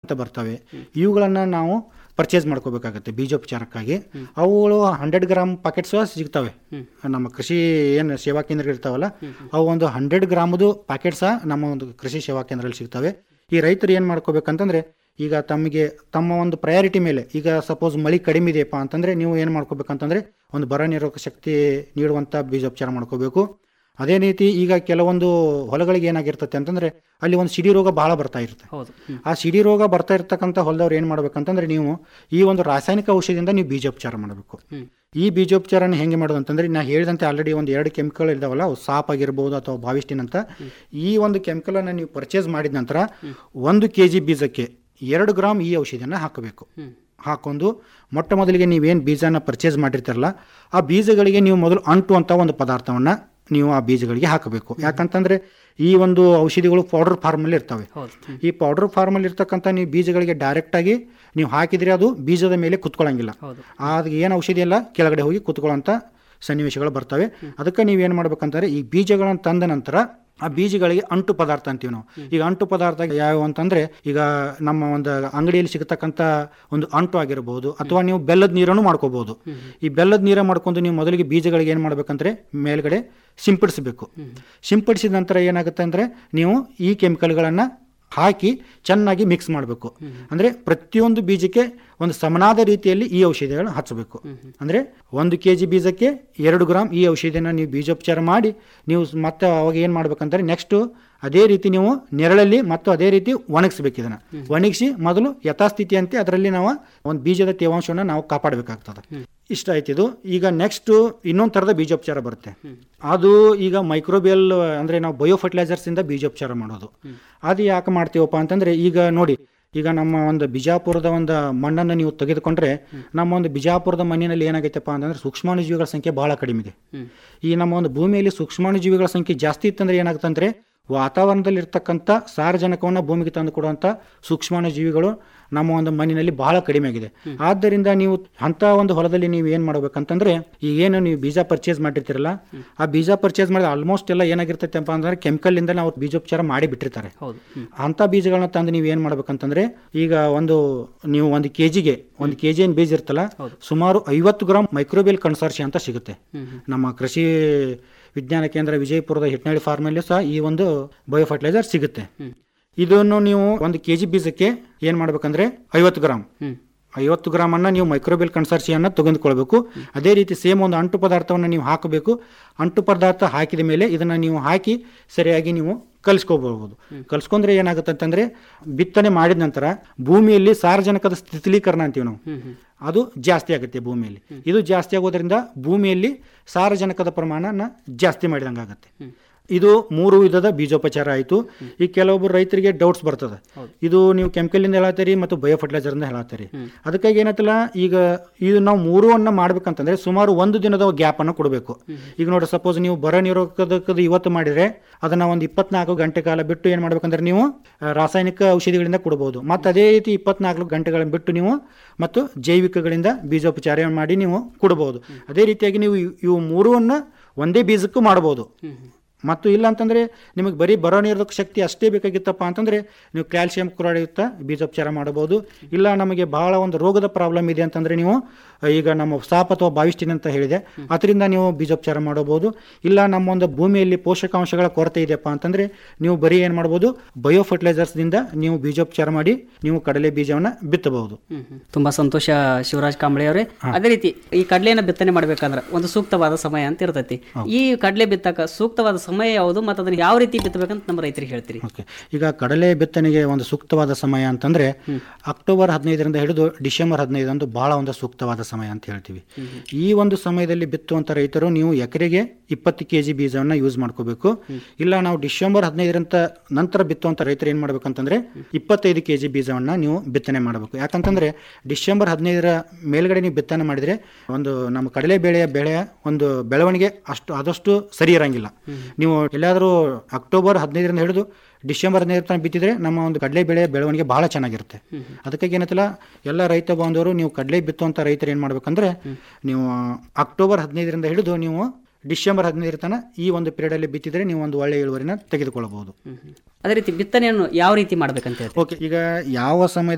ಅಂತ ಬರ್ತವೆ ಇವುಗಳನ್ನು ನಾವು ಪರ್ಚೇಸ್ ಮಾಡ್ಕೋಬೇಕಾಗತ್ತೆ ಬೀಜೋಪಚಾರಕ್ಕಾಗಿ ಅವುಗಳು ಹಂಡ್ರೆಡ್ ಗ್ರಾಮ್ ಪಾಕೆಟ್ಸ್ ಸಿಗ್ತವೆ ನಮ್ಮ ಕೃಷಿ ಏನು ಸೇವಾ ಕೇಂದ್ರ ಇರ್ತಾವಲ್ಲ ಅವು ಒಂದು ಹಂಡ್ರೆಡ್ ಗ್ರಾಮದು ಪ್ಯಾಕೆಟ್ ಸಹ ನಮ್ಮ ಒಂದು ಕೃಷಿ ಸೇವಾ ಕೇಂದ್ರದಲ್ಲಿ ಸಿಗ್ತವೆ ಈ ರೈತರು ಏನು ಮಾಡ್ಕೋಬೇಕಂತಂದ್ರೆ ಈಗ ತಮಗೆ ತಮ್ಮ ಒಂದು ಪ್ರಯಾರಿಟಿ ಮೇಲೆ ಈಗ ಸಪೋಸ್ ಮಳೆ ಕಡಿಮೆ ಇದೆಯಪ್ಪ ಅಂತಂದ್ರೆ ನೀವು ಏನು ಮಾಡ್ಕೋಬೇಕಂತಂದ್ರೆ ಒಂದು ಬರ ನಿರೋಧಕ ಶಕ್ತಿ ನೀಡುವಂಥ ಬೀಜೋಪಚಾರ ಮಾಡ್ಕೋಬೇಕು ಅದೇ ರೀತಿ ಈಗ ಕೆಲವೊಂದು ಹೊಲಗಳಿಗೆ ಏನಾಗಿರ್ತತೆ ಅಂತಂದ್ರೆ ಅಲ್ಲಿ ಒಂದು ಸಿಡಿ ರೋಗ ಬಹಳ ಬರ್ತಾ ಇರುತ್ತೆ ಹೌದು ಆ ಸಿಡಿ ರೋಗ ಬರ್ತಾ ಇರ್ತಕ್ಕಂಥ ಹೊಲದವ್ರು ಏನು ಮಾಡ್ಬೇಕಂತಂದ್ರೆ ನೀವು ಈ ಒಂದು ರಾಸಾಯನಿಕ ಔಷಧಿಯಿಂದ ನೀವು ಬೀಜೋಪಚಾರ ಮಾಡಬೇಕು ಈ ಬೀಜೋಪಚಾರನ ಹೆಂಗೆ ಮಾಡೋದು ಅಂತಂದ್ರೆ ನಾ ಹೇಳಿದಂತೆ ಆಲ್ರೆಡಿ ಒಂದು ಎರಡು ಕೆಮಿಕಲ್ ಇದಾವಲ್ಲ ಅವು ಸಾಪ್ ಆಗಿರ್ಬೋದು ಅಥವಾ ಬಾವಿಸ್ಟಿನ್ ಅಂತ ಈ ಒಂದು ಕೆಮಿಕಲನ್ನು ನೀವು ಪರ್ಚೇಸ್ ಮಾಡಿದ ನಂತರ ಒಂದು ಕೆ ಜಿ ಬೀಜಕ್ಕೆ ಎರಡು ಗ್ರಾಮ್ ಈ ಔಷಧಿಯನ್ನು ಹಾಕಬೇಕು ಹಾಕೊಂಡು ಮೊಟ್ಟ ಮೊದಲಿಗೆ ನೀವೇನು ಬೀಜನ ಪರ್ಚೇಸ್ ಮಾಡಿರ್ತಾರಲ್ಲ ಆ ಬೀಜಗಳಿಗೆ ನೀವು ಮೊದಲು ಅಂಟು ಅಂತ ಒಂದು ಪದಾರ್ಥವನ್ನು ನೀವು ಆ ಬೀಜಗಳಿಗೆ ಹಾಕಬೇಕು ಯಾಕಂತಂದ್ರೆ ಈ ಒಂದು ಔಷಧಿಗಳು ಪೌಡರ್ ಫಾರ್ಮಲ್ಲಿ ಇರ್ತವೆ ಹೌದು ಈ ಪೌಡರ್ ಫಾರ್ಮಲ್ಲಿ ಇರ್ತಕ್ಕಂಥ ನೀವು ಬೀಜಗಳಿಗೆ ಡೈರೆಕ್ಟಾಗಿ ನೀವು ಹಾಕಿದ್ರೆ ಅದು ಬೀಜದ ಮೇಲೆ ಕುತ್ಕೊಳ್ಳಂಗಿಲ್ಲ ಹೌದು ಅದು ಏನು ಔಷಧಿ ಎಲ್ಲ ಕೆಳಗಡೆ ಹೋಗಿ ಕುತ್ಕೊಳ್ಳೋಂಥ ಸನ್ನಿವೇಶಗಳು ಬರ್ತವೆ ಅದಕ್ಕೆ ನೀವೇನು ಮಾಡ್ಬೇಕಂತಂದ್ರೆ ಈ ಬೀಜಗಳನ್ನು ತಂದ ನಂತರ ಆ ಬೀಜಗಳಿಗೆ ಅಂಟು ಪದಾರ್ಥ ಅಂತೀವಿ ನಾವು ಈಗ ಅಂಟು ಪದಾರ್ಥ ಯಾವ್ಯಾವ ಅಂತಂದ್ರೆ ಈಗ ನಮ್ಮ ಒಂದು ಅಂಗಡಿಯಲ್ಲಿ ಸಿಗತಕ್ಕಂಥ ಒಂದು ಅಂಟು ಆಗಿರಬಹುದು ಅಥವಾ ನೀವು ಬೆಲ್ಲದ ನೀರನ್ನು ಮಾಡ್ಕೋಬಹುದು ಈ ಬೆಲ್ಲದ ನೀರ ಮಾಡ್ಕೊಂಡು ನೀವು ಮೊದಲಿಗೆ ಬೀಜಗಳಿಗೆ ಏನು ಮಾಡ್ಬೇಕಂದ್ರೆ ಮೇಲ್ಗಡೆ ಸಿಂಪಡಿಸಬೇಕು ಸಿಂಪಡಿಸಿದ ನಂತರ ಏನಾಗುತ್ತೆ ಅಂದ್ರೆ ನೀವು ಈ ಕೆಮಿಕಲ್ಗಳನ್ನು ಹಾಕಿ ಚೆನ್ನಾಗಿ ಮಿಕ್ಸ್ ಮಾಡಬೇಕು ಅಂದ್ರೆ ಪ್ರತಿಯೊಂದು ಬೀಜಕ್ಕೆ ಒಂದು ಸಮನಾದ ರೀತಿಯಲ್ಲಿ ಈ ಔಷಧಿಗಳನ್ನು ಹಚ್ಚಬೇಕು ಅಂದ್ರೆ ಒಂದು ಕೆ ಜಿ ಬೀಜಕ್ಕೆ ಎರಡು ಗ್ರಾಮ್ ಈ ಔಷಧಿನ ನೀವು ಬೀಜೋಪಚಾರ ಮಾಡಿ ನೀವು ಸ್- ಮತ್ತೆ ಅವಾಗ ಏನು ಮಾಡ್ಬೇಕಂದ್ರೆ ನೆಕ್ಸ್ಟ್ ಅದೇ ರೀತಿ ನೀವು ನೆರಳಲ್ಲಿ ಮತ್ತು ಅದೇ ರೀತಿ ಒಣಗಿಸ್ಬೇಕು ಇದನ್ನ ಒಣಗಿಸಿ ಮೊದಲು ಯಥಾಸ್ಥಿತಿಯಂತೆ ಅದರಲ್ಲಿ ನಾವು ಒಂದು ಬೀಜದ ತೇವಾಂಶವನ್ನು ನಾವು ಕಾಪಾಡಬೇಕಾಗ್ತದೆ ಇಷ್ಟ ಆಯ್ತಿದು ಈಗ ನೆಕ್ಸ್ಟ್ ಇನ್ನೊಂದು ಥರದ ಬೀಜೋಪಚಾರ ಬರುತ್ತೆ ಅದು ಈಗ ಮೈಕ್ರೋಬಿಯಲ್ ಅಂದ್ರೆ ನಾವು ಬಯೋ ಫರ್ಟಿಲೈಸರ್ಸ್ ಇಂದ ಬೀಜೋಪಚಾರ ಮಾಡೋದು ಅದು ಯಾಕೆ ಮಾಡ್ತೀವಪ್ಪ ಅಂತಂದ್ರೆ ಈಗ ನೋಡಿ ಈಗ ನಮ್ಮ ಒಂದು ಬಿಜಾಪುರದ ಒಂದು ಮಣ್ಣನ್ನು ನೀವು ತೆಗೆದುಕೊಂಡ್ರೆ ನಮ್ಮ ಒಂದು ಬಿಜಾಪುರದ ಮಣ್ಣಿನಲ್ಲಿ ಏನಾಗೈತಪ್ಪ ಅಂತಂದ್ರೆ ಸೂಕ್ಷ್ಮಾಣುಜೀವಿಗಳ ಸಂಖ್ಯೆ ಬಹಳ ಕಡಿಮೆ ಇದೆ ಈ ನಮ್ಮ ಒಂದು ಭೂಮಿಯಲ್ಲಿ ಸೂಕ್ಷ್ಮಾಣುಜೀವಿಗಳ ಸಂಖ್ಯೆ ಜಾಸ್ತಿ ಇತ್ತಂದ್ರೆ ಏನಾಗುತ್ತಂದ್ರೆ ವಾತಾವರಣದಲ್ಲಿ ಇರ್ತಕ್ಕಂಥ ಸಾರಜನಕವನ್ನು ಭೂಮಿಗೆ ತಂದು ಕೊಡುವಂಥ ಸೂಕ್ಷ್ಮಾಣುಜೀವಿಗಳು ನಮ್ಮ ಒಂದು ಮಣ್ಣಿನಲ್ಲಿ ಬಹಳ ಕಡಿಮೆ ಆಗಿದೆ ಆದ್ದರಿಂದ ನೀವು ಅಂತ ಒಂದು ಹೊಲದಲ್ಲಿ ನೀವು ಏನು ಮಾಡ್ಬೇಕಂತಂದ್ರೆ ಈಗ ಏನು ನೀವು ಬೀಜ ಪರ್ಚೇಸ್ ಮಾಡಿರ್ತೀರಲ್ಲ ಆ ಬೀಜ ಪರ್ಚೇಸ್ ಮಾಡಿದ ಆಲ್ಮೋಸ್ಟ್ ಎಲ್ಲ ಏನಾಗಿರ್ತೈತೆ ಅಂತಂದ್ರೆ ಕೆಮಿಕಲ್ ಇಂದ ನಾವು ಬೀಜೋಪಚಾರ ಮಾಡಿ ಬಿಟ್ಟಿರ್ತಾರೆ ಹೌದು ಹ್ಮ್. ಅಂತ ಬೀಜಗಳನ್ನ ತಂದು ನೀವು ಏನು ಮಾಡ್ಬೇಕಂತಂದ್ರೆ ಈಗ ಒಂದು ನೀವು ಒಂದು ಕೆ ಜಿಗೆ ಒಂದು ಕೆ ಜಿ ಏನು ಬೀಜ ಇರ್ತಲ್ಲ ಸುಮಾರು ಐವತ್ತು ಗ್ರಾಮ್ ಮೈಕ್ರೋಬಿಯಲ್ ಕನ್ಸಾರ್ಷಿ ಅಂತ ಸಿಗುತ್ತೆ ನಮ್ಮ ಕೃಷಿ ವಿಜ್ಞಾನ ಕೇಂದ್ರ ವಿಜಯಪುರದ ಹಿಟ್ನಳ್ಳಿ ಫಾರ್ಮಲ್ಲಿ ಸಹ ಈ ಒಂದು ಬಯೋ ಫರ್ಟಿಲೈಸರ್ ಸಿಗುತ್ತೆ ಇದನ್ನು ನೀವು ಒಂದು ಕೆ ಜಿ ಬೀಜಕ್ಕೆ ಏನು ಮಾಡ್ಬೇಕಂದ್ರೆ ಐವತ್ತು ಗ್ರಾಮ್ ಐವತ್ತು ಗ್ರಾಮನ್ನು ನೀವು ಮೈಕ್ರೋಬಿಯಲ್ ಕನ್ಸರ್ಸಿಯನ್ನು ತೆಗೆದುಕೊಳ್ಬೇಕು ಅದೇ ರೀತಿ ಸೇಮ್ ಒಂದು ಅಂಟು ಪದಾರ್ಥವನ್ನು ನೀವು ಹಾಕಬೇಕು ಅಂಟು ಪದಾರ್ಥ ಹಾಕಿದ ಮೇಲೆ ಇದನ್ನು ನೀವು ಹಾಕಿ ಸರಿಯಾಗಿ ನೀವು ಕಲಿಸ್ಕೋಬಹುದು ಕಲಿಸ್ಕೊಂಡ್ರೆ ಏನಾಗುತ್ತೆ ಅಂತಂದ್ರೆ ಬಿತ್ತನೆ ಮಾಡಿದ ನಂತರ ಭೂಮಿಯಲ್ಲಿ ಸಾರಜನಕದ ಸ್ಥಿತಿಲೀಕರಣ ಅಂತೀವಿ ನಾವು ಅದು ಜಾಸ್ತಿ ಆಗುತ್ತೆ ಭೂಮಿಯಲ್ಲಿ ಇದು ಜಾಸ್ತಿ ಆಗೋದ್ರಿಂದ ಭೂಮಿಯಲ್ಲಿ ಸಾರಜನಕದ ಪ್ರಮಾಣನ ಜಾಸ್ತಿ ಮಾಡಿದಂಗೆ ಆಗುತ್ತೆ ಇದು ಮೂರು ವಿಧದ ಬೀಜೋಪಚಾರ ಆಯಿತು ಈ ಕೆಲವೊಬ್ಬರು ರೈತರಿಗೆ ಡೌಟ್ಸ್ ಬರ್ತದೆ ಇದು ನೀವು ಕೆಮಿಕಲಿಂದ ಹೇಳತ್ತೀರಿ ಮತ್ತು ಬಯೋ ಫರ್ಟಿಲೈಸರ್ನಿಂದ ಹೇಳತ್ತೀರಿ ಅದಕ್ಕಾಗಿ ಏನತ್ತಲ್ಲ ಈಗ ಇದು ನಾವು ಮೂರನ್ನ ಮಾಡ್ಬೇಕಂತಂದ್ರೆ ಸುಮಾರು ಒಂದು ದಿನದ ಗ್ಯಾಪ್ ಅನ್ನು ಕೊಡಬೇಕು ಈಗ ನೋಡಿ ಸಪೋಸ್ ನೀವು ಬರ ನಿರೋಧಕದ ಇವತ್ತು ಮಾಡಿದ್ರೆ ಅದನ್ನ ಒಂದು ಇಪ್ಪತ್ನಾಲ್ಕು ಗಂಟೆ ಕಾಲ ಬಿಟ್ಟು ಏನು ಮಾಡ್ಬೇಕಂದ್ರೆ ನೀವು ಆ, ರಾಸಾಯನಿಕ ಔಷಧಿಗಳಿಂದ ಕೊಡಬಹುದು ಮತ್ತು ಅದೇ ರೀತಿ ಇಪ್ಪತ್ನಾಲ್ಕು ಗಂಟೆಗಳನ್ನು ಬಿಟ್ಟು ನೀವು ಮತ್ತು ಜೈವಿಕಗಳಿಂದ ಬೀಜೋಪಚಾರ ಮಾಡಿ ನೀವು ಕೊಡಬಹುದು ಅದೇ ರೀತಿಯಾಗಿ ನೀವು ಇವ್- ಇವು ಮೂರನ್ನ ಒಂದೇ ಬೀಜಕ್ಕೂ ಮಾಡಬಹುದು ಮತ್ತು ಇಲ್ಲ ಅಂತಂದ್ರೆ ನಿಮಗೆ ಬರೀ ಬರೋ ನಿರೋಧಕ ಶಕ್ತಿ ಅಷ್ಟೇ ಬೇಕಾಗಿತ್ತಪ್ಪ ಅಂತಂದ್ರೆ ನೀವು ಕ್ಯಾಲ್ಸಿಯಂ ಕ್ಲೋರೈಡ್ಯುಕ್ತ ಬೀಜೋಪಚಾರ ಮಾಡಬಹುದು ಇಲ್ಲ ನಮಗೆ ಬಹಳ ಒಂದು ರೋಗದ ಪ್ರಾಬ್ಲಮ್ ಇದೆ ಅಂತಂದ್ರೆ ನೀವು ಈಗ ನಮ್ಮ ಸಾಪ್ ಅಥವಾ ಬಾವಿಸ್ಟಿನ್ ಅಂತ ಹೇಳಿದೆ ಅದರಿಂದ ನೀವು ಬೀಜೋಪಚಾರ ಮಾಡಬಹುದು ಇಲ್ಲ ನಮ್ಮ ಒಂದು ಭೂಮಿಯಲ್ಲಿ ಪೋಷಕಾಂಶಗಳ ಕೊರತೆ ಇದೆಯಪ್ಪ ಅಂತಂದ್ರೆ ನೀವು ಬರೀ ಏನು ಮಾಡ್ಬೋದು ಬಯೋ ಫರ್ಟಿಲೈಸರ್ಸ್ನಿಂದ ನೀವು ಬೀಜೋಪಚಾರ ಮಾಡಿ ನೀವು ಕಡಲೆ ಬೀಜವನ್ನು ಬಿತ್ತಬಹುದು ಹ್ಮ್ ಹ್ಮ್. ತುಂಬಾ ಸಂತೋಷ ಶಿವರಾಜ್ ಕಾಂಬಳೆ ಅವರೇ ಅದೇ ರೀತಿ ಈ ಕಡಲೆನ ಬಿತ್ತನೆ ಮಾಡ್ಬೇಕಂದ್ರೆ ಒಂದು ಸೂಕ್ತವಾದ ಸಮಯ ಅಂತ ಇರ್ತೈತಿ ಈ ಕಡಲೆ ಬಿತ್ತಕ ಸೂಕ್ತವಾದ ಸಮಯ ಯಾವುದು ಮತ್ತು ಅದನ್ನ ಯಾವ ರೀತಿ ಬಿತ್ತಬೇಕಂತ ನಮ್ಮ ರೈತರಿಗೆ ಹೇಳ್ತೀರಿ ಓಕೆ ಈಗ ಕಡಲೆ ಬಿತ್ತನೆಗೆ ಒಂದು ಸೂಕ್ತವಾದ ಸಮಯ ಅಂತಂದ್ರೆ ಅಕ್ಟೋಬರ್ ಹದಿನೈದರಿಂದ ಹಿಡಿದು ಡಿಸೆಂಬರ್ ಹದಿನೈದಂದು ಬಹಳ ಒಂದು ಸೂಕ್ತವಾದ ಸಮಯ ಅಂತ ಹೇಳ್ತೀವಿ ಈ ಒಂದು ಸಮಯದಲ್ಲಿ ಬಿತ್ತುವಂತ ರೈತರು ನೀವು ಎಕರೆಗೆ ಇಪ್ಪತ್ತು ಕೆ ಜಿ ಬೀಜವನ್ನು ಯೂಸ್ ಮಾಡ್ಕೋಬೇಕು ಇಲ್ಲ ನಾವು ಡಿಸೆಂಬರ್ ಹದಿನೈದರಂತ ನಂತರ ಬಿತ್ತುವಂತ ರೈತರು ಏನು ಮಾಡ್ಬೇಕಂತಂದ್ರೆ ಇಪ್ಪತ್ತೈದು ಕೆ ಜಿ ಬೀಜವನ್ನು ನೀವು ಬಿತ್ತನೆ ಮಾಡಬೇಕು ಯಾಕಂತಂದ್ರೆ ಡಿಸೆಂಬರ್ ಹದಿನೈದರ ಮೇಲ್ಗಡೆ ನೀವು ಬಿತ್ತನೆ ಮಾಡಿದ್ರೆ ಒಂದು ನಮ್ಮ ಕಡಲೆ ಬೆಳೆಯ ಬೆಳೆಯ ಒಂದು ಬೆಳವಣಿಗೆ ಅಷ್ಟು ಆದಷ್ಟು ಸರಿ ಇರಂಗಿಲ್ಲ ನೀವು ಎಲ್ಲಾದರೂ ಅಕ್ಟೋಬರ್ ಹದಿನೈದರಿಂದ ಹಿಡಿದು ಡಿಸೆಂಬರ್ ಹದಿನೈದರ ತನಕ ಬಿತ್ತಿದ್ರೆ ನಮ್ಮ ಒಂದು ಕಡಲೆ ಬೆಳೆಯ ಬೆಳವಣಿಗೆ ಬಹಳ ಚೆನ್ನಾಗಿರುತ್ತೆ ಅದಕ್ಕಾಗಿ ಏನತ್ತಲ್ಲ ಎಲ್ಲ ರೈತ ಬಾಂಧವರು ನೀವು ಕಡಲೆ ಬಿತ್ತುವಂತ ರೈತರು ಏನು ಮಾಡ್ಬೇಕಂದ್ರೆ ನೀವು ಅಕ್ಟೋಬರ್ ಹದಿನೈದರಿಂದ ಹಿಡಿದು ನೀವು ಡಿಸೆಂಬರ್ ಹದಿನೈದರ ತನಕ ಈ ಒಂದು ಪೀರಿಯಡಲ್ಲಿ ಬಿತ್ತಿದ್ರೆ ನೀವು ಒಂದು ಒಳ್ಳೆಯ ಇಳುವರಿನ ತೆಗೆದುಕೊಳ್ಳಬಹುದು ಅದೇ ರೀತಿ ಬಿತ್ತನೆಯನ್ನು ಯಾವ ರೀತಿ ಮಾಡ್ಬೇಕಂತ ಹೇಳ್ತೀರಿ ಓಕೆ ಈಗ ಯಾವ ಸಮಯದಲ್ಲಿ